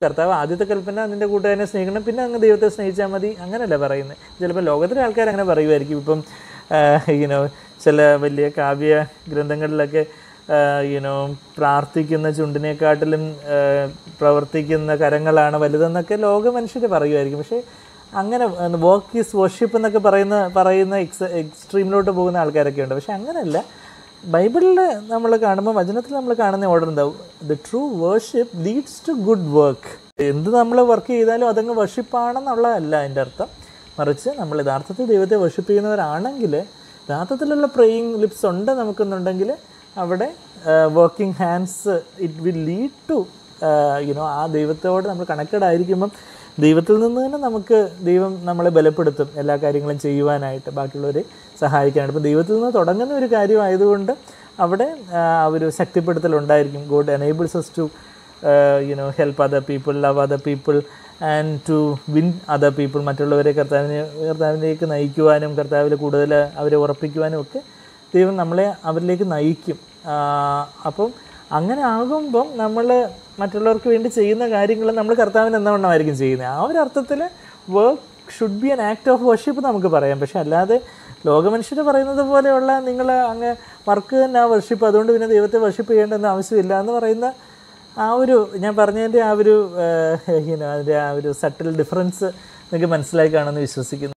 കർത്താവ് ആദ്യത്തെ കൽപ്പന നിന്റെ കൂട്ടുകാരനെ സ്നേഹിക്കണം പിന്നെ അങ്ങ് ദൈവത്തെ സ്നേഹിച്ചാൽ മതി അങ്ങനെയല്ല പറയുന്നത് ചിലപ്പോൾ ലോകത്തിലെ ആൾക്കാർ അങ്ങനെ പറയുമായിരിക്കും ഇപ്പം യുനോ ചില വലിയ കാവ്യ ഗ്രന്ഥങ്ങളിലൊക്കെ യുനോ പ്രാർത്ഥിക്കുന്ന ചുണ്ടിനെക്കാട്ടിലും ആ, പ്രവർത്തിക്കുന്ന കരങ്ങളാണ് വലുതെന്നൊക്കെ ലോക മനുഷ്യർ പറയുമായിരിക്കും പക്ഷേ അങ്ങനെ വർക്ക് ഈസ് വർഷിപ്പ് എന്നൊക്കെ പറയുന്ന പറയുന്ന എക്സ് എക്സ്ട്രീമിലോട്ട് പോകുന്ന ആൾക്കാരൊക്കെ ഉണ്ട് പക്ഷെ അങ്ങനെയല്ല ബൈബിളിൽ നമ്മൾ കാണുമ്പോൾ വചനത്തിൽ നമ്മൾ കാണുന്ന ഓർഡർ എന്താവും the true worship leads to good work എന്ത് നമ്മൾ വർക്ക് ചെയ്താലും അതങ്ങ് വർഷിപ്പാണെന്നുള്ളതല്ല എൻ്റെ അർത്ഥം മറിച്ച് നമ്മൾ യഥാർത്ഥത്തിൽ ദൈവത്തെ വർഷിപ്പ് ചെയ്യുന്നവരാണെങ്കിൽ യഥാർത്ഥത്തിലുള്ള പ്രേയിങ് ലിപ്സ് ഉണ്ട് നമുക്കെന്നുണ്ടെങ്കിൽ അവിടെ working hands it will lead to you know ആ ദൈവത്തോട് നമ്മൾ കണക്റ്റഡ് ആയിരിക്കുമ്പം ദൈവത്തിൽ നിന്ന് തന്നെ നമുക്ക് ദൈവം നമ്മളെ ബലപ്പെടുത്തും എല്ലാ കാര്യങ്ങളും ചെയ്യുവാനായിട്ട് ബാക്കിയുള്ളവരെ സഹായിക്കാനായിട്ട് അപ്പോൾ ദൈവത്തിൽ നിന്ന് തുടങ്ങുന്ന ഒരു കാര്യമായതുകൊണ്ട് അവിടെ ആ, ഒരു ശക്തിപ്പെടുത്തൽ ഉണ്ടായിരിക്കും God enables us to you know help other people love other people and to win other people മറ്റുള്ളവരെ കർത്താവിനെ കർത്താവിലേക്ക് നയിക്കുവാനും കർത്താവിൽ കൂടുതൽ അവരെ ഉറപ്പിക്കുവാനും ഒക്കെ ദൈവം നമ്മളെ അവരിലേക്ക് നയിക്കും ആ, അപ്പം അങ്ങനെ ആകുമ്പം നമ്മൾ മറ്റുള്ളവർക്ക് വേണ്ടി ചെയ്യുന്ന കാര്യങ്ങൾ നമ്മൾ കർത്താവിന് എന്നവണ്ണമായിരിക്കും ചെയ്യുന്നത് ആ ഒരു അർത്ഥത്തിൽ work should be an act of worship നമുക്ക് പറയാം പക്ഷെ അല്ലാതെ ലോകമനുഷ്യർ പറയുന്നത് പോലെയുള്ള നിങ്ങൾ അങ്ങ് വർക്ക് തന്നെ ആ വർഷിപ്പ് അതുകൊണ്ട് പിന്നെ ദൈവത്തെ വർഷിപ്പ് ചെയ്യേണ്ടെന്ന് ആവശ്യമില്ല എന്ന് പറയുന്ന ആ ഒരു ഞാൻ പറഞ്ഞതിൻ്റെ ആ ഒരു ഹിനോ അതിൻ്റെ ആ ഒരു സട്ടിൽ ഡിഫറൻസ് നിങ്ങൾക്ക് മനസ്സിലായി കാണുമെന്ന് വിശ്വസിക്കുന്നു